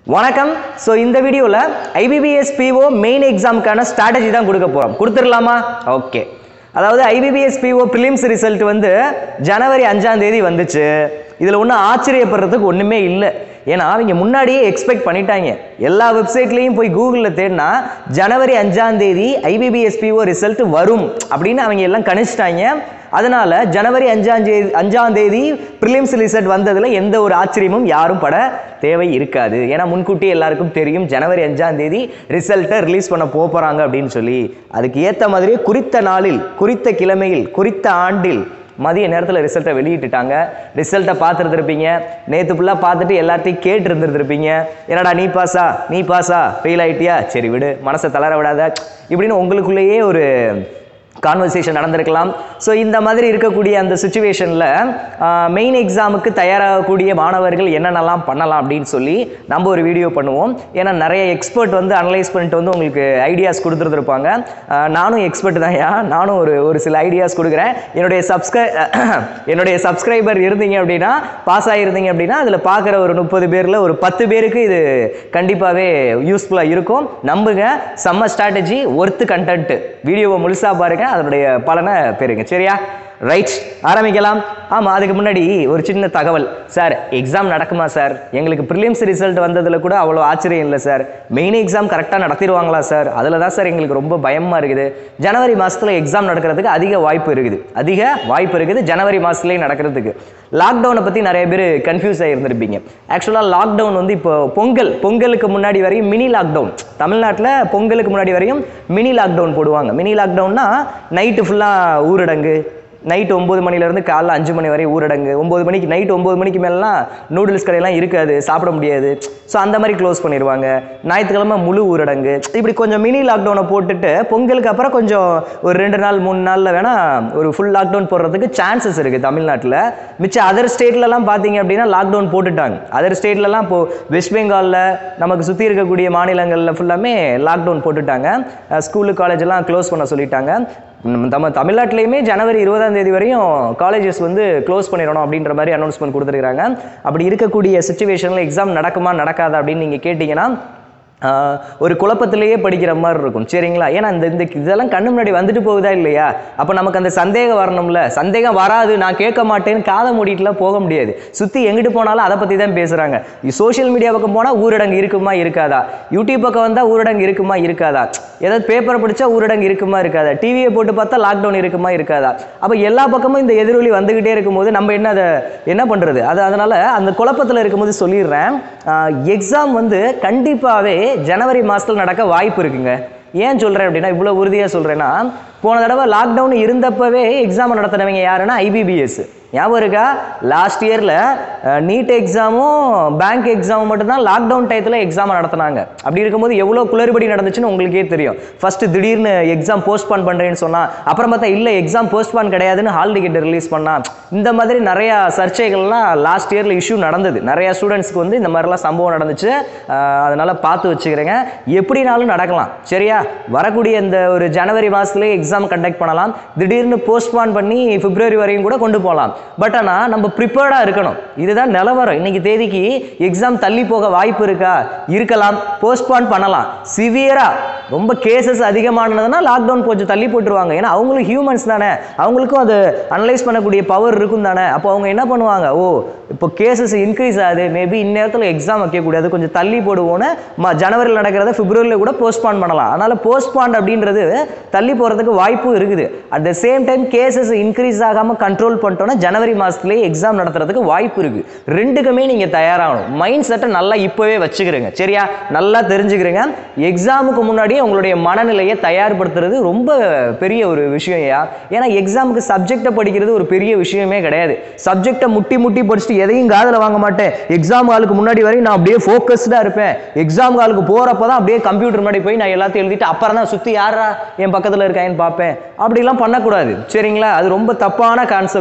வணக்கம் ஸோ இந்த வீடியோவில் ஐபிபிஎஸ் பிஓ மெயின் எக்ஸாமுக்கான ஸ்ட்ராட்டஜி தான் கொடுக்க போகிறோம் கொடுத்துடலாமா ஓகே அதாவது ஐபிபிஎஸ் பிஓ ப்ரிலிம்ஸ் ரிசல்ட் வந்து ஜனவரி அஞ்சாம் தேதி வந்துச்சு இதில் ஒன்றும் ஆச்சரியப்படுறதுக்கு ஒன்றுமே இல்லை ஏன்னா அவங்க முன்னாடியே எக்ஸ்பெக்ட் பண்ணிட்டாங்க எல்லா வெப்சைட்லேயும் போய் கூகுளில் தேடினா ஜனவரி அஞ்சாம் தேதி ஐபிபிஎஸ் பிஓ ரிசல்ட் வரும் அப்படின்னு அவங்க எல்லாம் கணிச்சிட்டாங்க அதனால ஜனவரி அஞ்சாம் தேதி அஞ்சாம் தேதி ப்ரிலிம்ஸ் ரிசல்ட் வந்ததில் எந்த ஒரு ஆச்சரியமும் யாரும் பட தேவை இருக்காது ஏன்னா முன்கூட்டி எல்லாருக்கும் தெரியும் ஜனவரி அஞ்சாம் தேதி ரிசல்ட்டை ரிலீஸ் பண்ண போகிறாங்க அப்படின்னு சொல்லி அதுக்கு ஏற்ற மாதிரியே குறித்த நாளில் குறித்த கிழமையில் குறித்த ஆண்டில் மதிய நேரத்தில் ரிசல்ட்டை வெளியிட்டுட்டாங்க ரிசல்ட்டை பார்த்துருந்துருப்பீங்க நேற்று ஃபுல்லாக பார்த்துட்டு எல்லாத்தையும் கேட்டு இருந்துருந்துருப்பீங்க என்னடா நீ பாஸா நீ பாஸா ஃபெயில் ஆயிட்டியா சரி விடு மனசை தளர விடாத இப்படின்னு உங்களுக்குள்ளேயே ஒரு கான்வர்சேஷன் நடந்திருக்கலாம் ஸோ இந்த மாதிரி இருக்கக்கூடிய அந்த சுச்சுவேஷனில் மெயின் எக்ஸாமுக்கு தயாராகக்கூடிய மாணவர்கள் என்னென்னலாம் பண்ணலாம் அப்படின்னு சொல்லி நம்ம ஒரு வீடியோ பண்ணுவோம் ஏன்னா நிறைய எக்ஸ்பர்ட் வந்து அனலைஸ் பண்ணிட்டு வந்து உங்களுக்கு ஐடியாஸ் கொடுத்துருந்துருப்பாங்க ஆஹ் நானும் எக்ஸ்பர்ட் தான் நானும் ஒரு ஒரு சில ஐடியாஸ் கொடுக்குறேன் என்னுடைய சப்ஸ்கிரை என்னுடைய சப்ஸ்கிரைபர் இருந்தீங்க அப்படின்னா பாஸ் ஆகிருந்தீங்க அப்படின்னா அதில் பார்க்குற ஒரு முப்பது பேரில் ஒரு பத்து பேருக்கு இது கண்டிப்பாகவே யூஸ்ஃபுல்லாக இருக்கும் நம்புங்க செம்ம ஸ்ட்ராட்டஜி ஒர்த்து கண்டென்ட் வீடியோவை முழுசாக பாருங்க அதனுடைய பலனை பெறுங்க சரியா ரைட் ஆரம்பிக்கலாம் ஆமாம் அதுக்கு முன்னாடி ஒரு சின்ன தகவல் சார் எக்ஸாம் நடக்குமா சார் எங்களுக்கு ப்ரிலிம்ஸ் ரிசல்ட் வந்ததில் கூட அவ்வளோ ஆச்சரியம் இல்லை சார் மெயின் எக்ஸாம் கரெக்டாக நடத்திடுவாங்களா சார் அதில் தான் சார் எங்களுக்கு ரொம்ப பயமாக இருக்குது ஜனவரி மாதத்தில் எக்ஸாம் நடக்கிறதுக்கு அதிக வாய்ப்பு இருக்குது அதிக வாய்ப்பு இருக்குது ஜனவரி மாதத்துலேயே நடக்கிறதுக்கு லாக்டவுனை பற்றி நிறைய பேர் கன்ஃபியூஸ் ஆகியிருந்திருப்பீங்க ஆக்சுவலாக லாக்டவுன் வந்து இப்போ பொங்கல் பொங்கலுக்கு முன்னாடி வரையும் மினி லாக்டவுன் தமிழ்நாட்டில் பொங்கலுக்கு முன்னாடி வரையும் மினி லாக்டவுன் போடுவாங்க மினி லாக்டவுன்னா நைட்டு ஃபுல்லாக ஊரடங்கு நைட் ஒம்பது மணிலேருந்து காலைல அஞ்சு மணி வரை ஊரடங்கு ஒம்பது மணிக்கு நைட் ஒம்பது மணிக்கு மேலாம் நூடுல்ஸ் கடையெல்லாம் இருக்காது சாப்பிட முடியாது ஸோ அந்த மாதிரி க்ளோஸ் பண்ணிடுவாங்க ஞாயிற்றுக்கிழமை முழு ஊரடங்கு இப்படி கொஞ்சம் மினி லாக்டவுனை போட்டுட்டு பொங்கலுக்கு அப்புறம் கொஞ்சம் ஒரு ரெண்டு நாள் மூணு நாளில் வேணால் ஒரு ஃபுல் லாக்டவுன் போடுறதுக்கு சான்சஸ் இருக்குது தமிழ்நாட்டில் மிச்சம் அதர் ஸ்டேட்லலாம் பார்த்தீங்க அப்படின்னா லாக்டவுன் போட்டுட்டாங்க அதர் ஸ்டேட்லலாம் இப்போ வெஸ்ட் பெங்காலில் நமக்கு சுற்றி இருக்கக்கூடிய மாநிலங்களில் ஃபுல்லாமே லாக்டவுன் போட்டுட்டாங்க ஸ்கூலு காலேஜெல்லாம் க்ளோஸ் பண்ண சொல்லிட்டாங்க நம்ம நம்ம தமிழ்நாட்டிலையுமே ஜனவரி இருபதாம் தேதி வரையும் காலேஜஸ் வந்து க்ளோஸ் பண்ணிடணும் அப்படின்ற மாதிரி அனௌன்ஸ்மெண்ட் கொடுத்துருக்காங்க அப்படி இருக்கக்கூடிய சுச்சுவேஷனில் எக்ஸாம் நடக்குமா நடக்காதா அப்படின்னு நீங்கள் கேட்டிங்கன்னா ஆஹ், ஒரு குழப்பத்திலேயே படிக்கிற மாதிரி இருக்கும் சரிங்களா ஏன்னா இந்த இந்த இதெல்லாம் கண்ணு முன்னாடி வந்துட்டு போகுதா இல்லையா அப்போ நமக்கு அந்த சந்தேகம் வரணும்ல சந்தேகம் வராது நான் கேட்க மாட்டேன்னு காதை மூடிட்டுலாம் போக முடியாது சுற்றி எங்கிட்டு போனாலும் அதை பற்றி தான் பேசுகிறாங்க சோஷியல் மீடியா பக்கம் போனால் ஊரடங்கு இருக்குமா இருக்காதா யூடியூப் பக்கம் வந்தால் ஊரடங்கு இருக்குமா இருக்காதா ஏதாவது பேப்பரை படிச்சா ஊரடங்கு இருக்குமா இருக்காதா டிவியை போட்டு பார்த்தா லாக்டவுன் இருக்குமா இருக்காதா அப்போ எல்லா பக்கமும் இந்த எதிரொலி வந்துக்கிட்டே இருக்கும்போது நம்ம என்ன அதை என்ன பண்ணுறது அது அதனால் அந்த குழப்பத்தில் இருக்கும்போது சொல்லிடுறேன் எக்ஸாம் வந்து கண்டிப்பாகவே ஜனவரி மாதத்தில் நடக்க வாய்ப்பு இருக்குங்க ஏன் சொல்கிறேன் அப்படின்னா இவ்வளோ உறுதியாக சொல்கிறேன்னா போன தடவை லாக்டவுன் இருந்தப்பவே எக்ஸாம் நடத்தினவங்க யாருன்னா ஐபிபிஎஸ் ஞாபகம் இருக்கா லாஸ்ட் இயரில் நீட் எக்ஸாமும் பேங்க் எக்ஸாமும் மட்டும்தான் லாக்டவுன் டயத்தில் எக்ஸாம் நடத்தினாங்க அப்படி இருக்கும்போது எவ்வளோ குளறுபடி நடந்துச்சுன்னு உங்களுக்கே தெரியும் ஃபர்ஸ்ட் திடீர்னு எக்ஸாம் போஸ்ட்பான் பண்ணுறேன்னு சொன்னா அப்புறம் பார்த்தா இல்லை எக்ஸாம் போஸ்ட்பான் கிடையாதுன்னு ஹால் டிக்கெட் ரிலீஸ் பண்ணா இந்த மாதிரி நிறையா சர்ச்சைகள்லாம் லாஸ்ட் இயரில் இஷ்யூ நடந்தது நிறையா ஸ்டூடெண்ட்ஸ்க்கு வந்து இந்த மாதிரிலாம் சம்பவம் நடந்துச்சு அஹ் அதனால பார்த்து வச்சுக்கிறேங்க எப்படினாலும் நடக்கலாம் சரியா வரக்கூடிய இந்த ஒரு ஜனவரி மாதத்துலேயே எக்ஸாம் கண்டக்ட் பண்ணலாம் திடீர்னு போஸ்ட்பான் பண்ணி பிப்ரவரி வரையும் கூட கொண்டு போகலாம் பட் ஆனால் நம்ம ப்ரிப்பேர்டாக இருக்கணும் இதுதான் நிலவரம் இன்னைக்கு தேதிக்கு எக்ஸாம் தள்ளி போக வாய்ப்பு இருக்கா இருக்கலாம் போஸ்ட்பான் பண்ணலாம் சிவியராக ரொம்ப கேசஸ் அதிகமானதுன்னா லாக்டவுன் கொஞ்சம் தள்ளி போட்டுருவாங்க ஏன்னா அவங்களும் ஹியூமன்ஸ் தானே அவங்களுக்கும் அது அனலைஸ் பண்ணக்கூடிய பவர் இருக்கும் தானே அப்போ அவங்க என்ன பண்ணுவாங்க ஓ இப்போ கேசஸ் இன்க்ரீஸ் ஆகுது மேபி இந்நேரத்தில் எக்ஸாம் வைக்கக்கூடாது கொஞ்சம் தள்ளி போடுவோன்னு ம ஜனவரியில் நடக்கிறத பிப்ரவரியில் கூட போஸ்ட்பான் பண்ணலாம் அதனால் போஸ்ட்பான் அப்படின்றது தள்ளி போகிறதுக்கு வாய்ப்பும் இருக்குது at the same time cases increase ஆகாமல் கண்ட்ரோல் பண்ணிட்டோன்னா ஜனவரி மாதத்துலேயே எக்ஸாம் நடத்துறதுக்கு வாய்ப்பு இருக்குது ரெண்டுக்குமே நீங்கள் தயாராகணும் மைண்ட் செட்டை நல்லா இப்போவே வச்சுக்கிறீங்க சரியா நல்லா தெரிஞ்சுக்கிறீங்க எக்ஸாமுக்கு முன்னாடியே உங்களுடைய மனநிலையை தயார்படுத்துறது ரொம்ப பெரிய ஒரு விஷயம் ஐயா ஏன்னா எக்ஸாமுக்கு சப்ஜெக்டை படிக்கிறது ஒரு பெரிய விஷயமே கிடையாது சப்ஜெக்டை முட்டி முட்டி படிச்சுட்டு எதையும் காதில் வாங்க மாட்டேன் எக்ஸாம் ஹாலுக்கு முன்னாடி வரையும் நான் அப்படியே ஃபோக்கஸ்டாக இருப்பேன் எக்ஸாம் ஹாலுக்கு போகிறப்ப தான் அப்படியே கம்ப்யூட்டர் முன்னாடி போய் நான் எல்லாத்தையும் எழுதிட்டு அப்புறம் தான் சுற்றி யாரா என் பக்கத்தில் இருக்காங்கன்னு பார்ப்பேன் அப்படிலாம் பண்ணக்கூடாது சரிங்களா அது ரொம்ப தப்பான கான்செப்ட்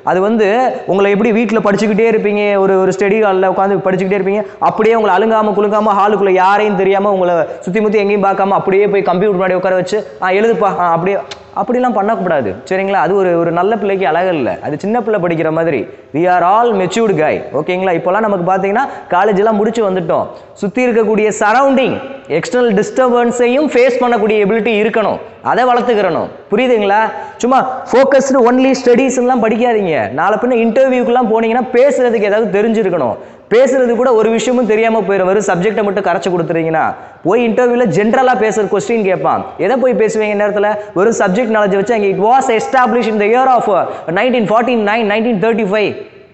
அது வந்து உங்களை எப்படி வீட்டில் படிச்சுக்கிட்டே இருப்பீங்க ஒரு ஒரு ஸ்டடி ஹாலில் உட்காந்து படிச்சுக்கிட்டே இருப்பீங்க அப்படியே உங்களை அழுங்காமல் குலுங்காமல் ஹாலுக்குள்ளே யாரையும் தெரியாமல் உங்களை சுற்றி முற்றி எங்கேயும் பார்க்காம அப்படியே போய் கம்ப்யூட்டர் முன்னாடி உட்கார வச்சு ஆ எழுதுப்பா ஆ அப்படியே அப்படிலாம் பண்ணக்கூடாது சரிங்களா அது ஒரு ஒரு நல்ல பிள்ளைக்கு அழகு இல்லை அது சின்ன பிள்ளை படிக்கிற மாதிரி we are all matured guy ஓகேங்களா இப்போலாம் நமக்கு பார்த்தீங்கன்னா காலேஜ் எல்லாம் முடிச்சு வந்துட்டோம் சுற்றி இருக்கக்கூடிய சரௌண்டிங் எக்ஸ்டர்னல் டிஸ்டர்பன்ஸையும் ஃபேஸ் பண்ணக்கூடிய எபிலிட்டி இருக்கணும் அதை வளர்த்துக்கிறணும் புரியுதுங்களா சும்மா ஃபோக்கஸ்டு ஒன்லி ஸ்டடீஸ்லாம் படிக்காதீங்க நாளை பின்ன இன்டர்வியூக்கெல்லாம் போனீங்கன்னா பேசுறதுக்கு ஏதாவது தெரிஞ்சிருக்கணும் பேசுறது கூட ஒரு விஷயமும் தெரியாம போயிடும் வெறும் சப்ஜெக்டை மட்டும் கரைச்சு கொடுத்துறீங்கன்னா போய் இன்டர்வியூல ஜென்ரலா பேசுற கொஸ்டின் கேட்பான் எதை போய் பேசுவீங்க நேரத்தில் வெறும் சப்ஜெக்ட் நாலேஜ் வச்சு அங்கே it was establish in the year of nineteen forty nine nineteen thirty five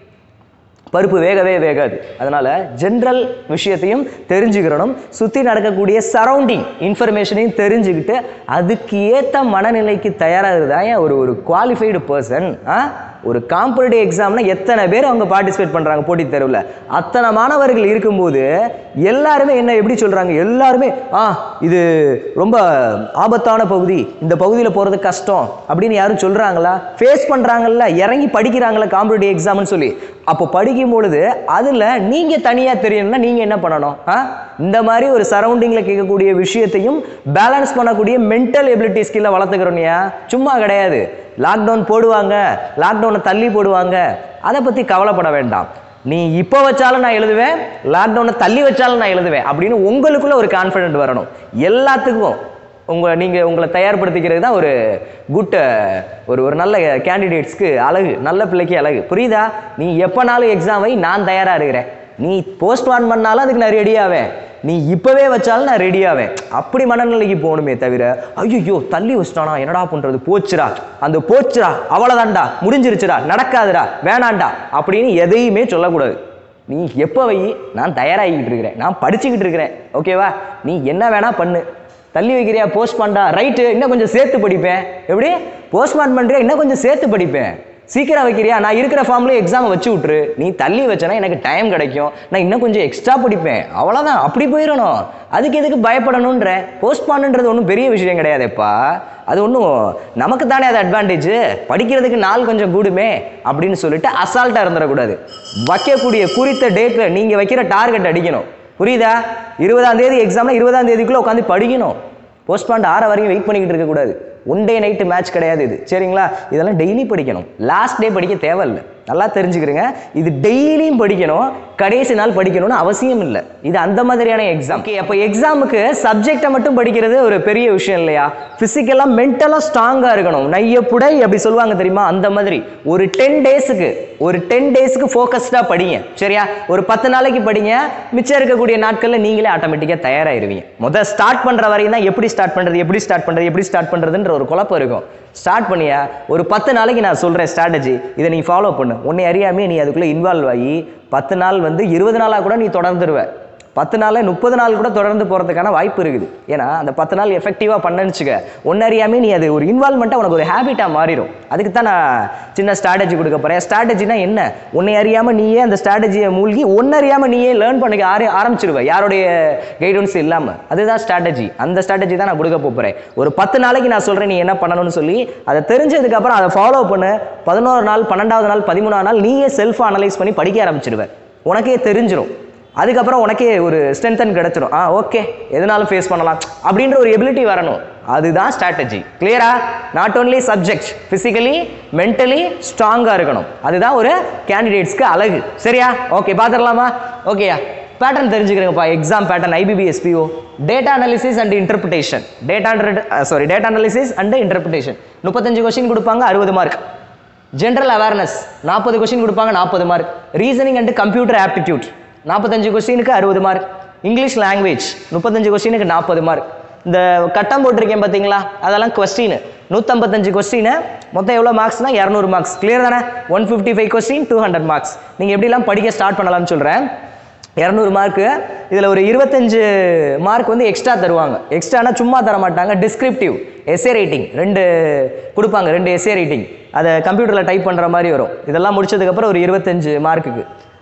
பருப்பு வேகவே வேகாது அதனால ஜென்ரல் விஷயத்தையும் தெரிஞ்சுக்கிறணும் சுற்றி நடக்கக்கூடிய சரௌண்டிங் இன்ஃபர்மேஷனையும் தெரிஞ்சுக்கிட்டு அதுக்கு ஏற்ற மனநிலைக்கு தயாராகிறது தான் ஒரு ஒரு குவாலிஃபைடு பர்சன் ஒரு காம்படிட்டிவ் எக்ஸாம்னா எத்தனை பேர் அவங்க பார்ட்டிசிபேட் பண்ணுறாங்க போட்டித் தேர்வில் அத்தனை மாணவர்கள் இருக்கும்போது எல்லாருமே என்ன எப்படி சொல்கிறாங்க எல்லாருமே ஆ இது ரொம்ப ஆபத்தான பகுதி இந்த பகுதியில் போகிறது கஷ்டம் அப்படின்னு யாரும் சொல்கிறாங்களா ஃபேஸ் பண்ணுறாங்கல்ல இறங்கி படிக்கிறாங்களா காம்படிட்டிவ் எக்ஸாம்னு சொல்லி அப்போ படிக்கும் பொழுது அதில் நீங்கள் தனியாக தெரியணும்னா நீங்கள் என்ன பண்ணணும் ஆ இந்த மாதிரி ஒரு சரௌண்டிங்கில் கேட்கக்கூடிய விஷயத்தையும் பேலன்ஸ் பண்ணக்கூடிய மென்டல் எபிலிட்டி ஸ்கில்லை வளர்த்துக்கிறோனியா சும்மா கிடையாது லாக்டவுன் போடுவாங்க லாக்டவுனை தள்ளி போடுவாங்க அதை பற்றி கவலைப்பட வேண்டாம் நீ இப்போ வச்சாலும் நான் எழுதுவேன் லாக்டவுனை தள்ளி வச்சாலும் நான் எழுதுவேன் அப்படின்னு உங்களுக்குள்ள ஒரு கான்ஃபிடென்ட் வரணும் எல்லாத்துக்கும் உங்க நீங்கள் உங்களை தயார்படுத்திக்கிறது தான் ஒரு குட் ஒரு ஒரு நல்ல கேண்டிடேட்ஸ்க்கு அழகு நல்ல பிள்ளைக்கு அழகு புரியுதா நீ எப்போனாலும் எக்ஸாம் வை நான் தயாராக இருக்கிறேன் நீ போஸ்ட்பான் பண்ணாலும் அதுக்கு நான் ரெடி ஆவேன் நீ இப்போவே வச்சாலும் நான் ரெடி ஆவேன் அப்படி மனநிலைக்கு போகணுமே தவிர ஐயோ தள்ளி வச்சிட்டானா என்னடா பண்ணுறது போச்சுடா அந்த போச்சுடா அவ்வளோதான்டா முடிஞ்சிருச்சுடா நடக்காதுடா வேணாண்டா அப்படின்னு எதையுமே சொல்லக்கூடாது நீ எப்போ வை நான் தயாராகிக்கிட்டு இருக்கிறேன் நான் படிச்சுக்கிட்டு இருக்கிறேன் ஓகேவா நீ என்ன வேணா பண்ணு தள்ளி வைக்கிறியா போஸ்ட் பண்ணா ரைட்டு இன்னும் கொஞ்சம் சேர்த்து படிப்பேன் எப்படி போஸ்ட்மான் பண்ணுறியா இன்னும் கொஞ்சம் சேர்த்து படிப்பேன் சீக்கிரம் வைக்கிறியா நான் இருக்கிற ஃபார்ம்ல எக்ஸாமை வச்சு விட்ரு நீ தள்ளி வச்சனா எனக்கு டைம் கிடைக்கும் நான் இன்னும் கொஞ்சம் எக்ஸ்ட்ரா படிப்பேன் அவ்வளோதான் அப்படி போயிடணும் அதுக்கு எதுக்கு பயப்படணுன்ற போஸ்ட்மான்ன்றது ஒன்றும் பெரிய விஷயம் கிடையாதுப்பா அது ஒன்றும் நமக்கு தானே அது அட்வான்டேஜ் படிக்கிறதுக்கு நாள் கொஞ்சம் கூடுமே அப்படின்னு சொல்லிட்டு அசால்ட்டாக இருந்துடக்கூடாது வைக்கக்கூடிய குறித்த டேட்டில் நீங்கள் வைக்கிற டார்கெட் அடிக்கணும் புரியுதா இருபதாம் தேதி எக்ஸாம்னா இருபதாம் தேதிக்குள்ளே உட்காந்து படிக்கணும் போஸ்ட்பாண்ட் ஆற வரைக்கும் வெயிட் பண்ணிக்கிட்டு இருக்கக்கூடாது ஒன் டே நைட்டு மேட்ச் கிடையாது இது சரிங்களா இதெல்லாம் டெய்லி படிக்கணும் லாஸ்ட் டே படிக்க தேவையில்லை நல்லா தெரிஞ்சுக்கிறீங்க இது டெய்லியும் படிக்கணும் கடைசி நாள் படிக்கணும்னு அவசியம் இல்லை இது அந்த மாதிரியான எக்ஸாம் ஓகே அப்போ எக்ஸாமுக்கு சப்ஜெக்டை மட்டும் படிக்கிறது ஒரு பெரிய விஷயம் இல்லையா ஃபிசிக்கலாக மென்டலாக ஸ்ட்ராங்காக இருக்கணும் நையப்புடை அப்படி சொல்லுவாங்க தெரியுமா அந்த மாதிரி ஒரு டென் டேஸுக்கு ஒரு டென் டேஸ்க்கு ஃபோக்கஸ்டாக படிங்க சரியா ஒரு பத்து நாளைக்கு படிங்க மிச்சம் இருக்கக்கூடிய நாட்களில் நீங்களே ஆட்டோமேட்டிக்காக தயாராகிருவீங்க முதல் ஸ்டார்ட் பண்ணுற வரையும் தான் எப்படி ஸ்டார்ட் பண்ணுறது எப்படி ஸ்டார்ட் பண்ணுறது எப்படி ஸ்டார்ட் பண்ணுறதுன்ற ஒரு குழப்பம் இருக்கும் ஸ்டார்ட் பண்ணியா ஒரு பத்து நாளைக்கு நான் சொல்கிறேன் ஸ்ட்ராட்டஜி இதை நீ ஃபாலோ பண்ணு உன்னை அறியாமே நீ அதுக்குள்ளே இன்வால்வ் ஆகி பத்து நாள் வந்து இருபது நாளாக கூட நீ தொடர்ந்துருவ பத்து நாள் முப்பது நாள் கூட தொடர்ந்து போகிறதுக்கான வாய்ப்பு இருக்குது ஏன்னா அந்த பத்து நாள் எஃபெக்டிவாக பண்ணனுச்சுக்க ஒன்று அறியாமே நீ அது ஒரு இன்வால்மெண்ட்டாக உனக்கு ஒரு ஹேபிட்டாக மாறிடும் அதுக்கு தான் நான் சின்ன ஸ்ட்ராட்டஜி கொடுக்க போகிறேன் ஸ்ட்ராட்டஜினா என்ன உன்னை அறியாமல் நீயே அந்த ஸ்ட்ராட்டஜியை மூழ்கி ஒன்று அறியாமல் நீயே லேர்ன் பண்ண ஆர ஆரம்பிச்சிருவ யாருடைய கைடன்ஸ் இல்லாமல் அதுதான் ஸ்ட்ராட்டஜி அந்த ஸ்ட்ராட்டஜி தான் நான் கொடுக்க போகிறேன் ஒரு பத்து நாளைக்கு நான் சொல்கிறேன் நீ என்ன பண்ணணும்னு சொல்லி அதை தெரிஞ்சதுக்கப்புறம் அதை ஃபாலோ பண்ணு பதினோரு நாள் பன்னெண்டாவது நாள் பதிமூணாவது நாள் நீயே செல்ஃப் அனலைஸ் பண்ணி படிக்க ஆரம்பிச்சிடுவ உனக்கே தெரிஞ்சிடும் அதுக்கப்புறம் உனக்கே ஒரு ஸ்ட்ரென்தன் கிடைச்சிடும் ஆ ஓகே எதனாலும் ஃபேஸ் பண்ணலாம் அப்படின்ற ஒரு எபிலிட்டி வரணும் அதுதான் ஸ்ட்ராட்டஜி கிளியரா not only subject physically mentally ஸ்ட்ராங்காக இருக்கணும் அதுதான் ஒரு கேண்டிடேட்ஸ்க்கு அழகு சரியா ஓகே பார்த்துடலாமா ஓகேயா பேட்டர்ன் தெரிஞ்சுக்கிறேங்கப்பா exam pattern IBPS PO data analysis and interpretation data sorry data analysis and interpretation முப்பத்தஞ்சு கொஸ்டின் கொடுப்பாங்க அறுபது மார்க் ஜென்ரல் அவேர்னஸ் நாற்பது கொஸ்டின் கொடுப்பாங்க நாற்பது mark reasoning and computer aptitude நாற்பத்தஞ்சு கொஸ்டினுக்கு அறுபது மார்க் இங்கிலீஷ் லாங்குவேஜ் முப்பத்தஞ்சு கொஸ்டினுக்கு நாற்பது மார்க் இந்த கட்டம் போட்டிருக்கேன் பார்த்தீங்களா அதெல்லாம் கொஸ்டின் நூற்றம்பத்தஞ்சு கொஸ்டின் மொத்தம் எவ்வளோ மார்க்ஸ்னா இரநூறு மார்க்ஸ் கிளியர் தானே one fifty five question two hundred marks நீங்கள் எப்படிலாம் படிக்க ஸ்டார்ட் பண்ணலாம்னு சொல்கிறேன் இரநூறு மார்க்கு இதில் ஒரு இருபத்தஞ்சு மார்க் வந்து எக்ஸ்ட்ரா தருவாங்க எக்ஸ்ட்ரானா சும்மா தர மாட்டாங்க டிஸ்கிரிப்டிவ் எஸ்ஏ ரைட்டிங் ரெண்டு கொடுப்பாங்க ரெண்டு எஸ்ஏ ரைட்டிங் அதை கம்ப்யூட்டரில் டைப் பண்ணுற மாதிரி வரும் இதெல்லாம் முடிச்சதுக்கப்புறம் ஒரு இருபத்தஞ்சு மார்க்குக்கு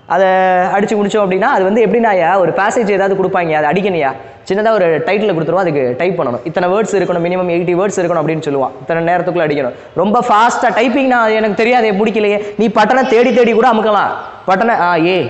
அதை அடிச்சு முடிச்சோம் அப்படின்னா அது வந்து எப்படின்னாயா ஒரு பேசேஜ் ஏதாவது கொடுப்பாங்க அதை அடிக்கணையா சின்னதாக ஒரு டைட்டில் கொடுத்துருவோம் அதுக்கு டைப் பண்ணணும் இத்தனை வேர்ட்ஸ் இருக்கணும் மினிமம் எயிட்டி வேர்ட்ஸ் இருக்கணும் அப்படின்னு சொல்லுவான் இத்தனை நேரத்துக்குள்ள அடிக்கணும் ரொம்ப ஃபாஸ்ட்டாக டைப்பிங் நான் எனக்கு தெரியாது முடிக்கலையே நீ பட்டனை தேடி தேடி கூட அமுக்கலாம் பட்டனை ஆ A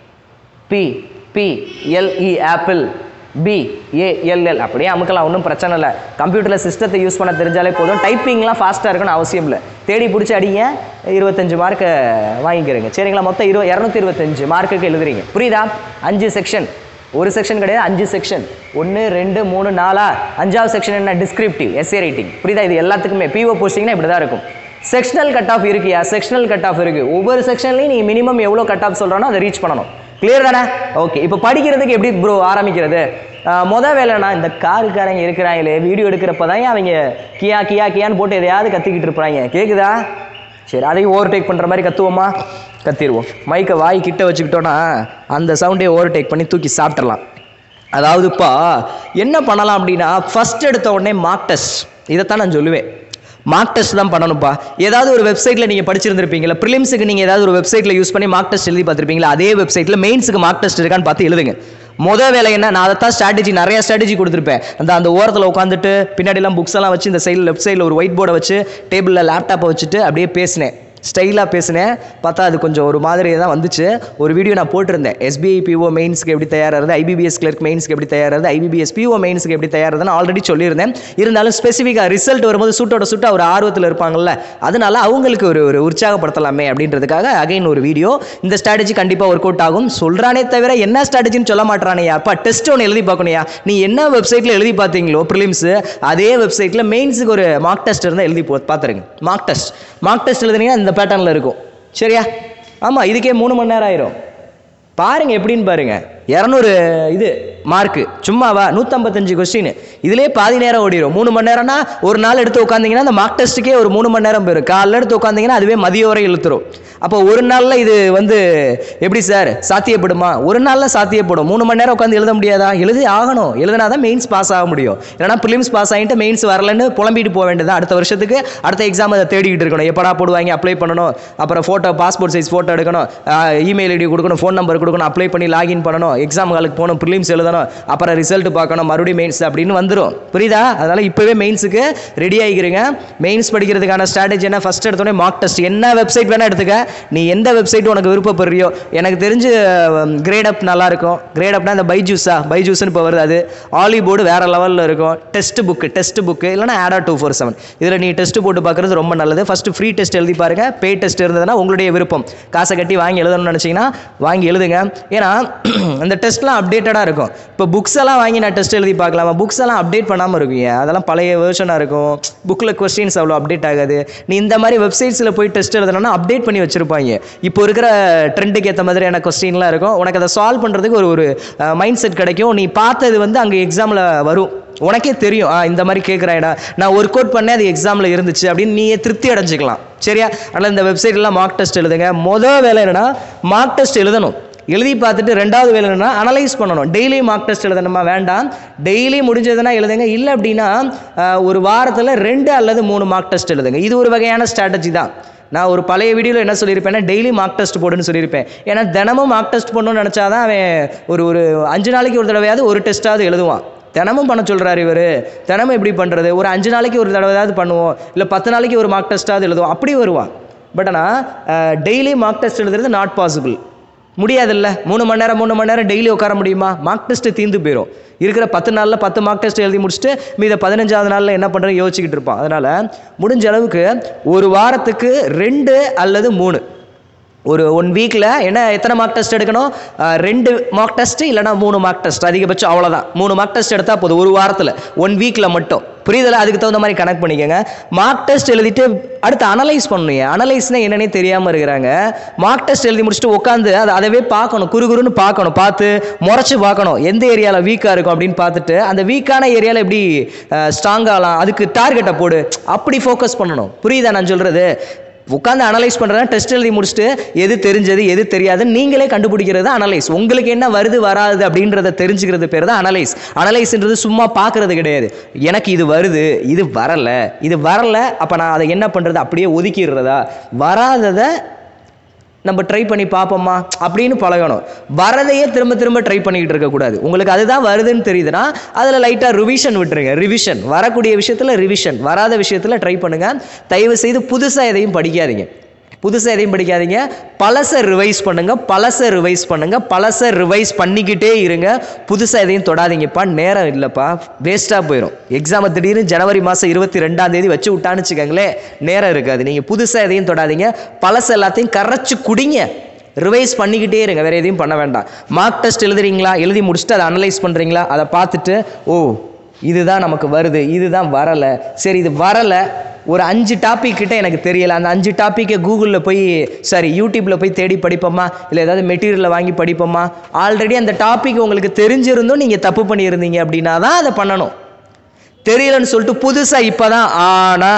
P P L E apple B A L L அப்படியே அமுக்கலாம் ஒன்றும் பிரச்சனை இல்லை கம்ப்யூட்டரில் சிஸ்டத்தை யூஸ் பண்ண தெரிஞ்சாலே போதும் டைப்பிங்லாம் ஃபாஸ்ட்டாக இருக்கணும் அவசியம் இல்லை தேடி பிடிச்சி அடிங்க இருபத்தஞ்சு மார்க்கை வாங்கிக்கிறீங்க சரிங்களா மொத்தம் இரு இரநூத்தி இருபத்தஞ்சு மார்க்குக்கு எழுதுறீங்க புரியுதா அஞ்சு செக்ஷன் ஒரு செக்ஷன் கிடையாது அஞ்சு செக்ஷன் ஒன்று ரெண்டு மூணு நாலா அஞ்சாவது செக்ஷன் என்ன டிஸ்கிரிப்டிவ் எஸ்ஏ ரைட்டிங் புரியுதா இது எல்லாத்துக்குமே பிஓ போஸ்டிங்னா இப்படி தான் இருக்கும் செக்ஷனல் கட் ஆஃப் இருக்கியா செக்ஷனல் கட் ஆஃப் இருக்கு ஒவ்வொரு செக்ஷன்லையும் நீ மினிமம் எவ்வளோ கட் ஆஃப் சொல்கிறானோ அதை ரீச் பண்ணணும் கிளியர் தானே ஓகே இப்போ படிக்கிறதுக்கு எப்படி ப்ரோ ஆரம்பிக்கிறது ஆஹ் மொத வேலைனா இந்த காருக்காரங்க இருக்கிறாங்களே வீடியோ எடுக்கிறப்ப தான் அவங்க கியா கியா கியான்னு போட்டு எதையாவது கத்திக்கிட்டு இருப்பாங்க கேக்குதா சரி அதையும் ஓவர்டேக் பண்ணுற மாதிரி கத்துவோமா கத்திடுவோம் மைக்கை வாய் கிட்ட வச்சுக்கிட்டோன்னா அந்த சவுண்டே ஓவர்டேக் பண்ணி தூக்கி சாப்பிட்றலாம் அதாவதுப்பா என்ன பண்ணலாம் அப்படின்னா ஃபர்ஸ்ட் எடுத்த உடனே மார்க் டெஸ்ட் இதைத்தான் நான் சொல்லுவேன் மார்க் டெஸ்ட் தான் பண்ணணும்ப்பா ஏதாவது ஒரு வெப்சைட்டில் நீங்கள் படிச்சிருந்திருப்பீங்களா ப்ரிலிம்ஸுக்கு நீங்கள் ஏதாவது ஒரு வெப்சைட்டில் யூஸ் பண்ணி மார்க் டெஸ்ட் எழுதி பார்த்துருப்பீங்களா அதே வெப்சைட்டில் மெயின்ஸுக்கு மார்க் டெஸ்ட் இருக்கான்னு பார்த்து எழுதுங்க முத வேலை என்ன நான் அதைத்தான் ஸ்ட்ராட்டஜி நிறைய ஸ்ட்ராட்டஜி கொடுத்துருப்பேன் அந்த அந்த ஓரத்தில் உட்காந்துட்டு பின்னாடிலாம் புக்ஸ் எல்லாம் வச்சு இந்த சைடில் லெஃப்ட் சைடில் ஒரு ஒயிட் போர்டை வச்சு டேபிளில் லேப்டாப்பை வச்சுட்டு அப்படியே பேசினேன் ஸ்டைலாக பேசினேன் பார்த்தா அது கொஞ்சம் ஒரு மாதிரி தான் வந்துச்சு ஒரு வீடியோ நான் போட்டிருந்தேன் எஸ்பிஐ பிஓ மெயின்ஸ்க்கு எப்படி தயாராகிறது ஐபிபிஎஸ் கிளர்க் மெயின்ஸ்க்கு எப்படி தயாராகிறது ஐபிபிஎஸ் பிஓ மெயின்ஸ்க்கு எப்படி தயாராதுன்னு ஆல்ரெடி சொல்லியிருந்தேன் இருந்தாலும் ஸ்பெசிஃபிக்காக ரிசல்ட் வரும்போது சுட்டோட சுட்ட ஒரு ஆர்வத்தில் இருப்பாங்கல்ல அதனால அவங்களுக்கு ஒரு ஒரு உற்சாகப்படுத்தலாமே அப்படின்றதுக்காக அகைன் ஒரு வீடியோ இந்த ஸ்ட்ராட்டஜி கண்டிப்பாக ஒர்க் அவுட் ஆகும் சொல்கிறானே தவிர என்ன ஸ்ட்ராட்டஜின்னு சொல்ல மாட்டானையா அப்பா டெஸ்ட் ஒன்று எழுதி பார்க்கணுயா நீ என்ன வெப்சைட்டில் எழுதி பார்த்தீங்களோ ப்ரிலிம்ஸு அதே வெப்சைட்டில் மெயின்ஸுக்கு ஒரு மார்க் டெஸ்ட் இருந்தால் எழுதி போ பார்த்துருங்க மார்க் டெஸ்ட் மார்க் டெஸ்ட் எழுதுனீங்கன்னா இந்த பேட்டர்னில் இருக்கும் சரியா ஆமாம் இதுக்கே மூணு மணி நேரம் ஆயிரும் பாருங்க எப்படின்னு பாருங்க இரநூறு இது மார்க்கு சும்மாவா நூற்றம்பத்தஞ்சு கொஸ்டின் இதுலேயே பாதி நேரம் ஓடிடும் மூணு மணி நேரம்னா ஒரு நாள் எடுத்து உட்காந்திங்கன்னா அந்த மார்க் டெஸ்ட்டுக்கே ஒரு மூணு மணி நேரம் போயிடும் காலைல எடுத்து உட்காந்திங்கன்னா அதுவே மதியம் வரை இழுத்துரும் அப்போ ஒரு நாளில் இது வந்து எப்படி சார் சாத்தியப்படுமா ஒரு நாளில் சாத்தியப்படும் மூணு மணி நேரம் உட்காந்து எழுத முடியாதா எழுதி ஆகணும் எழுதினா தான் மெயின்ஸ் பாஸ் ஆக முடியும் இல்லைனா ப்ரிலிம்ஸ் பாஸ் ஆகிட்டு மெயின்ஸ் வரலன்னு புலம்பிட்டு போக வேண்டியது அடுத்த வருஷத்துக்கு அடுத்த எக்ஸாம் அதை தேடிக்கிட்டு இருக்கணும் எப்படா போடுவாங்க அப்ளை பண்ணணும் அப்புறம் ஃபோட்டோ பாஸ்போர்ட் சைஸ் ஃபோட்டோ எடுக்கணும் இமெயில் ஐடி கொடுக்கணும் ஃபோன் நம்பர் கொடுக்கணும் அப்ளை பண்ணி லாகின் பண்ணணும் எக்ஸாம் ஹாலுக்கு போகணும் ப்ரிலிம்ஸ் எழுதணும் அப்புறம் ரிசல்ட் பார்க்கணும் மறுபடியும் மெயின்ஸ் அப்படின்னு வந்துடும் புரியுதா அதனால் இப்போவே மெயின்ஸுக்கு ரெடி ஆகிக்கிறீங்க மெயின்ஸ் படிக்கிறதுக்கான ஸ்ட்ராட்டஜி என்ன ஃபஸ்ட் எடுத்தோடனே மார்க் டெஸ்ட் என்ன வெப்சைட் வேணால் எடுத்துக்க நீ எந்த வெப்சைட் உனக்கு விருப்பப்படுறியோ எனக்கு தெரிஞ்சு கிரேட் அப் நல்லா இருக்கும் கிரேட் அப்னா இந்த பைஜூஸா பைஜூஸ்னு இப்போ வருது அது ஆலி போர்டு வேற லெவலில் இருக்கும் டெஸ்ட் புக்கு டெஸ்ட் புக்கு இல்லைனா ஆடா டூ ஃபோர் செவன் இதில் நீ டெஸ்ட் போட்டு பார்க்குறது ரொம்ப நல்லது ஃபஸ்ட்டு ஃப்ரீ டெஸ்ட் எழுதி பாருங்க பே டெஸ்ட் இருந்ததுன்னா உங்களுடைய விருப்பம் காசை கட்டி வாங்கி எழுதணும்னு நினச்சிங்கன்னா வாங்கி எழுதுங்க ஏன்னா இந்த டெஸ்ட்லாம் அப்டேட்டடாக இருக்கும் இப்போ புக்ஸ் எல்லாம் வாங்கி நான் டெஸ்ட் எழுதி பார்க்கலாமா புக்ஸ் எல்லாம் அப்டேட் பண்ணாமல் இருக்குங்க அதெல்லாம் பழைய வேர்ஷனாக இருக்கும் புக்கில் கொஸ்டின்ஸ் அவ்வளோ அப்டேட் ஆகாது நீ இந்த மாதிரி வெப்சைட்ஸில் போய் டெஸ்ட் எழுதணும்னா அப்டேட் பண்ணி வச்சிருப்பாங்க இப்போ இருக்கிற ட்ரெண்டுக்கு ஏற்ற மாதிரியான கொஸ்டின்லாம் இருக்கும் உனக்கு அதை சால்வ் பண்ணுறதுக்கு ஒரு ஒரு மைண்ட் செட் கிடைக்கும் நீ பார்த்தது வந்து அங்கே எக்ஸாமில் வரும் உனக்கே தெரியும் ஆ இந்த மாதிரி கேட்குறாயடா நான் ஒர்க் அவுட் பண்ணேன் அது எக்ஸாமில் இருந்துச்சு அப்படின்னு நீயே திருப்தி அடைஞ்சிக்கலாம் சரியா அதனால் இந்த வெப்சைட்லாம் மார்க் டெஸ்ட் எழுதுங்க மொதல் வேலை என்னன்னா மார்க் டெஸ்ட் எழுதணும் எழுதி பார்த்துட்டு ரெண்டாவது வேலை என்னன்னா அனலைஸ் பண்ணணும் டெய்லி மார்க் டெஸ்ட் எழுதணுமா வேண்டாம் டெய்லி முடிஞ்சதுன்னா எழுதுங்க இல்லை அப்படின்னா ஆஹ், ஒரு வாரத்தில் ரெண்டு அல்லது மூணு மார்க் டெஸ்ட் எழுதுங்க இது ஒரு வகையான ஸ்ட்ராட்டஜி தான் நான் ஒரு பழைய வீடியோவில் என்ன சொல்லியிருப்பேன்னா டெய்லி மார்க் டெஸ்ட் போடுன்னு சொல்லியிருப்பேன் ஏன்னா தினமும் மார்க் டெஸ்ட் பண்ணணும்னு நினச்சாதான் அவன் ஒரு ஒரு அஞ்சு நாளைக்கு ஒரு தடவையாவது ஒரு டெஸ்ட்டாவது எழுதுவான் தினமும் பண்ண சொல்கிறாரு இவர் தினமும் எப்படி பண்ணுறது ஒரு அஞ்சு நாளைக்கு ஒரு தடவையாவது பண்ணுவோம் இல்லை பத்து நாளைக்கு ஒரு மார்க் டெஸ்ட்டாவது எழுதுவோம் அப்படி வருவான் பட் ஆனால் டெய்லி மார்க் டெஸ்ட் எழுதுறது நாட் பாசிபிள் முடியாதுல்ல மூணு மணி நேரம் மூணு மணி நேரம் டெய்லி உட்கார முடியுமா மார்க் டெஸ்ட்டு தீர்ந்து போயிடும் இருக்கிற பத்து நாளில் பத்து மார்க் டெஸ்ட் எழுதி முடிச்சுட்டு மீத பதினஞ்சாவது நாளில் என்ன பண்ணுறது யோசிச்சுக்கிட்டு இருப்பான் அதனால் முடிஞ்ச அளவுக்கு ஒரு வாரத்துக்கு ரெண்டு அல்லது மூணு ஒரு ஒன் வீக்கில் என்ன எத்தனை மார்க் டெஸ்ட் எடுக்கணும் அஹ், ரெண்டு மார்க் டெஸ்ட் இல்லைனா மூணு மார்க் டெஸ்ட் அதிகபட்சம் அவ்வளோதான் மூணு மார்க் டெஸ்ட் எடுத்தால் போதும் ஒரு வாரத்தில் ஒன் வீக்கில் மட்டும் புரியுதல அதுக்கு தகுந்த மாதிரி கனெக்ட் பண்ணிக்கோங்க மார்க் டெஸ்ட் எழுதிட்டு அடுத்து அனலைஸ் பண்ணணும் அனலைஸ்னால் என்னன்னே தெரியாமல் இருக்கிறாங்க மார்க் டெஸ்ட் எழுதி முடிச்சுட்டு உட்காந்து அதை அதவே பார்க்கணும் குறுகுறுன்னு பார்க்கணும் பார்த்து முறைச்சு பார்க்கணும் எந்த ஏரியாவில் வீக்காக இருக்கும் அப்படின்னு பார்த்துட்டு அந்த வீக்கான ஏரியாவில் எப்படி ஸ்ட்ராங் ஆகலாம் அதுக்கு டார்கெட்டை போடு அப்படி ஃபோக்கஸ் பண்ணணும் புரியுதா நான் சொல்கிறது உட்காந்து அனலைஸ் பண்ணுறதா டெஸ்ட் எழுதி முடிச்சுட்டு எது தெரிஞ்சது எது தெரியாது நீங்களே கண்டுபிடிக்கிறது அனலைஸ் உங்களுக்கு என்ன வருது வராது அப்படின்றத தெரிஞ்சுக்கிறது பேர் தான் அனலைஸ் அனலைஸ்ன்றது சும்மா பார்க்கறது கிடையாது எனக்கு இது வருது இது வரல இது வரல அப்போ நான் அதை என்ன பண்ணுறது அப்படியே ஒதுக்கிடுறதா வராததை நம்ம ட்ரை பண்ணி பார்ப்போமா அப்படின்னு பழகணும் வரதையே திரும்ப திரும்ப ட்ரை பண்ணிக்கிட்டு இருக்கக்கூடாது உங்களுக்கு அதுதான் வருதுன்னு தெரியுதுன்னா அதில் லைட்டாக ரிவிஷன் விட்டுருங்க ரிவிஷன் வரக்கூடிய விஷயத்தில் ரிவிஷன் வராத விஷயத்தில் ட்ரை பண்ணுங்கள் தயவு செய்து புதுசாக எதையும் படிக்காதீங்க புதுசாக எதையும் படிக்காதீங்க பழசை ரிவைஸ் பண்ணுங்க பழசை ரிவைஸ் பண்ணுங்க பழசை ரிவைஸ் பண்ணிக்கிட்டே இருங்க புதுசாக எதையும் தொடாதீங்கப்பா நேரம் இல்லைப்பா வேஸ்ட்டாக போயிடும் எக்ஸாமை திடீர்னு ஜனவரி மாதம் இருபத்தி ரெண்டாம் தேதி வச்சு விட்டான்னு வச்சுக்கோங்களேன் நேரம் இருக்காது நீங்கள் புதுசாக எதையும் தொடாதீங்க பழசு எல்லாத்தையும் கரைச்சி குடிங்க ரிவைஸ் பண்ணிக்கிட்டே இருங்க வேறு எதையும் பண்ண வேண்டாம் மார்க் டெஸ்ட் எழுதுறீங்களா எழுதி முடிச்சுட்டு அதை அனலைஸ் பண்ணுறீங்களா அதை பார்த்துட்டு ஓ இதுதான் நமக்கு வருது இதுதான் வரலை சரி இது வரலை ஒரு அஞ்சு டாபிக் கிட்ட எனக்கு தெரியல அந்த அஞ்சு டாப்பிக்கை கூகுளில் போய் சாரி யூடியூப்பில் போய் தேடி படிப்போமா இல்லை ஏதாவது மெட்டீரியலை வாங்கி படிப்போமா ஆல்ரெடி அந்த டாபிக் உங்களுக்கு தெரிஞ்சிருந்தும் நீங்கள் தப்பு பண்ணியிருந்தீங்க அப்படின்னா தான் அதை பண்ணணும் தெரியலன்னு சொல்லிட்டு புதுசாக இப்போ தான் ஆனா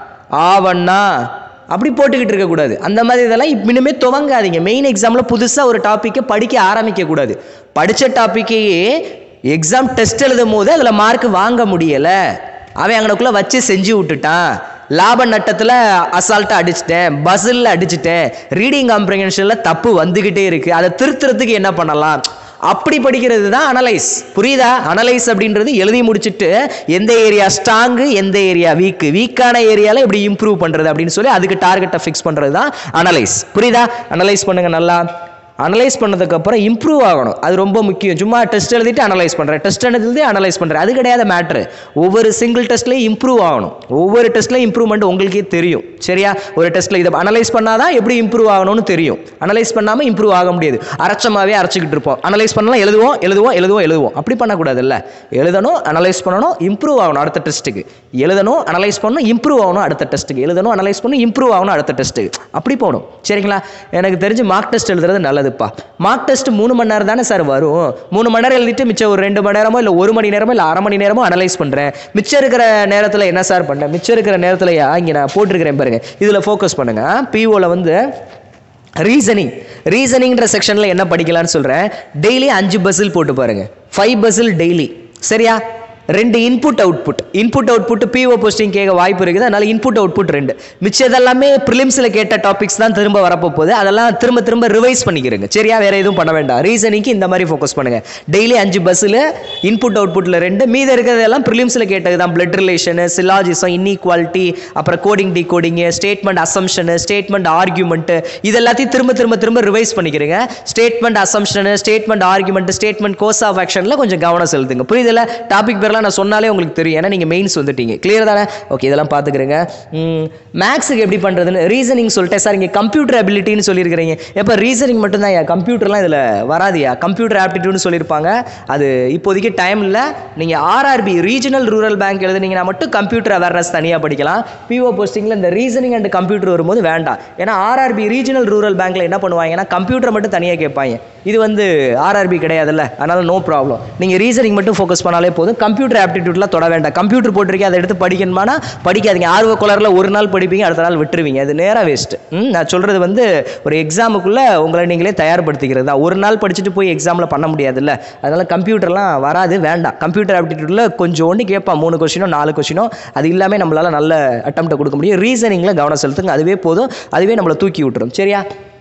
ஆவண்ணா அப்படி போட்டுக்கிட்டு இருக்கக்கூடாது அந்த மாதிரி இதெல்லாம் இப்ப இனிமே துவங்காதீங்க மெயின் எக்ஸாமில் புதுசாக ஒரு டாப்பிக்கை படிக்க ஆரம்பிக்கக்கூடாது படித்த டாப்பிக்கையே எக்ஸாம் டெஸ்ட் எழுதும் போது அதில் மார்க் வாங்க முடியலை அவன் அங்கனக்குள்ளே வச்சு செஞ்சு விட்டுட்டான் லாப நட்டத்தில் அசால்ட்டாக அடிச்சிட்டேன் பஸ்ஸில் அடிச்சிட்டேன் ரீடிங் காம்ப்ரிஹென்ஷனில் தப்பு வந்துக்கிட்டே இருக்குது அதை திருத்துறதுக்கு என்ன பண்ணலாம் அப்படி படிக்கிறது தான் அனலைஸ் புரியுதா அனலைஸ் அப்படின்றது எழுதி முடிச்சுட்டு எந்த ஏரியா ஸ்ட்ராங்கு எந்த ஏரியா வீக்கு வீக்கான ஏரியாவில் எப்படி இம்ப்ரூவ் பண்ணுறது அப்படின்னு சொல்லி அதுக்கு டார்கெட்டை ஃபிக்ஸ் பண்ணுறது தான் அனலைஸ் புரியுதா அனலைஸ் பண்ணுங்க நல்லா அனலைஸ் பண்ணதுக்கப்புறம் இம்ப்ரூவ் ஆகணும் அது ரொம்ப முக்கியம் சும்மா டெஸ்ட் எழுதிட்டு அனலைஸ் பண்ணுறேன் டெஸ்ட் எழுதி அனலைஸ் பண்ணுறேன் அது கிடையாது மேட்ரு ஒவ்வொரு சிங்கிள் டெஸ்ட்லையும் இம்ப்ரூவ் ஆகணும் ஒவ்வொரு டெஸ்ட்லையும் இம்ப்ரூவ்மெண்ட் உங்களுக்கே தெரியும் சரியா ஒரு டெஸ்ட்டில் இதை அனலைஸ் பண்ணாதான் எப்படி இம்ப்ரூவ் ஆகணும்னு தெரியும் அனலைஸ் பண்ணாமல் இம்ப்ரூவ் ஆக முடியாது அரைச்சமாகவே அரைச்சிக்கிட்டு இருப்போம் அனலைஸ் பண்ணலாம் எழுதுவோம் எழுதுவோம் எழுதுவோம் எழுதுவோம் அப்படி பண்ணக்கூடாதுல்ல எழுதணும் அனலைஸ் பண்ணணும் இம்ப்ரூவ் ஆகணும் அடுத்த டெஸ்ட்டுக்கு எழுதணும் அனலைஸ் பண்ணணும் இம்ப்ரூவ் ஆகணும் அடுத்த டெஸ்ட்டுக்கு எழுதணும் அனலைஸ் பண்ணணும் இம்ப்ரூவ் ஆகணும் அடுத்த டெஸ்ட்டுக்கு அப்படி போகணும் சரிங்களா எனக்கு தெரிஞ்சு மார்க் டெஸ்ட் எழுதுறது நல்லதுப்பா மார்க் டெஸ்ட் மூணு மணி நேரம் தானே சார் வரும் மூணு மணி நேரம் எழுதிட்டு மிச்சம் ஒரு ரெண்டு மணி நேரமோ இல்லை ஒரு மணி நேரமோ இல்லை அரை மணி நேரமோ அனலைஸ் பண்ணுறேன் மிச்சம் இருக்கிற நேரத்தில் என்ன சார் பண்ணேன் மிச்சம் இருக்கிற நேரத்துலையா இங்கே நான் போட்டிருக்கிறேன் பாருங்க இதில் ஃபோக்கஸ் பண்ணுங்க பிஓவில் வந்து ரீசனிங் ரீசனிங்ன்ற செக்ஷனில் என்ன படிக்கலாம்னு சொல்கிறேன் டெய்லி அஞ்சு பஸ்ஸில் போட்டு பாருங்க ஃபைவ் பஸ்ஸில் டெய்லி சரியா ரெண்டு input output input output PO posting கேட்க வாய்ப்பு இருக்குது அதனால இன்புட் அவுட்புட் ரெண்டு மிச்சம் இதெல்லாமே ப்ரிலிம்ஸில் கேட்ட டாபிக்ஸ் தான் திரும்ப வரப்போ போகுது அதெல்லாம் திரும்ப திரும்ப ரிவைஸ் பண்ணிக்கிறேங்க சரியா வேற எதுவும் பண்ண வேண்டாம் ரீசனிங்க்கு இந்த மாதிரி ஃபோக்கஸ் பண்ணுங்க டெய்லி அஞ்சு பஸ்ஸில் இன்புட் அவுட்புட்டில் ரெண்டு மீத இருக்கிறதெல்லாம் ப்ரிலிம்ஸில் கேட்டது தான் பிளட் ரிலேஷனு சிலாஜிசம் இன்இக்வாலிட்டி அப்புறம் coding decoding statement assumption statement argument இது எல்லாத்தையும் திரும்ப திரும்ப திரும்ப ரிவைஸ் பண்ணிக்கிறேங்க statement assumption statement argument statement course of ஆக்ஷனில் கொஞ்சம் கவனம் செலுத்துங்க புரியுதுல டாபிக் பேர்லாம் நான் சொன்னாலே உங்களுக்கு தெரியும் ஏன்னா நீங்கள் மெயின்ஸ் வந்துட்டீங்க கிளியர் தானே ஓகே இதெல்லாம் பார்த்துக்கிறேங்க மேக்ஸுக்கு எப்படி பண்ணுறதுன்னு ரீசனிங் சொல்லிட்டேன் சார் இங்கே கம்ப்யூட்டர் அபிலிட்டின்னு சொல்லியிருக்கிறீங்க எப்போ ரீசனிங் மட்டும்தான் ஏன் கம்ப்யூட்டர்லாம் இதில் வராதியா கம்ப்யூட்டர் ஆப்டிடியூட்னு சொல்லியிருப்பாங்க அது இப்போதைக்கு டைம் இல்லை நீங்கள் ஆர்ஆர்பி ரீஜனல் ரூரல் பேங்க் எழுதுனீங்கன்னா மட்டும் கம்ப்யூட்டர் அவேர்னஸ் தனியாக படிக்கலாம் பிஓ போஸ்டிங்கில் இந்த ரீசனிங் அண்ட் கம்ப்யூட்டர் வரும்போது வேண்டாம் ஏன்னா ஆர்ஆர்பி ரீஜனல் ரூரல் பேங்க்கில் என்ன பண்ணுவாங்கன்னா கம்ப்யூட்டர் மட்டும் தனியாக கேட்பாங்க இது வந்து ஆர்ஆர்பி கிடையாதுல்ல அதனால நோ ப்ராப்ளம் நீங்கள் ரீசனிங் மட்டும் ஃபோக்கஸ் பண்ணாலே போதும் கம்ப்யூட்டர் ஆப்டிடியூட்லாம் தொட வேண்டாம் கம்ப்யூட்டர் போட்டிருக்கேன் அதை எடுத்து படிக்கணுமானா படிக்காதீங்க ஆர்வ கோளரில் ஒரு நாள் படிப்பீங்க அடுத்த நாள் விட்டுருவீங்க அது நேராக வேஸ்ட்டு நான் சொல்கிறது வந்து ஒரு எக்ஸாமுக்குள்ளே உங்களை நீங்களே தயார்படுத்திக்கிறது தான் ஒரு நாள் படிச்சுட்டு போய் எக்ஸாமில் பண்ண முடியாதுல்ல அதனால் கம்ப்யூட்டர்லாம் வராது வேண்டாம் கம்ப்யூட்டர் ஆப்டிடியூட்டில் கொஞ்சம் ஒன்று கேட்பான் மூணு கொஷினோ நாலு கொஷினோ அது இல்லாமல் நம்மளால் நல்ல அட்டம்ப்ட்டை கொடுக்க முடியும் ரீசனிங்கில் கவனம் செலுத்துங்க அதுவே போதும் அதுவே நம்மளை தூக்கி விட்டுரும் சரியா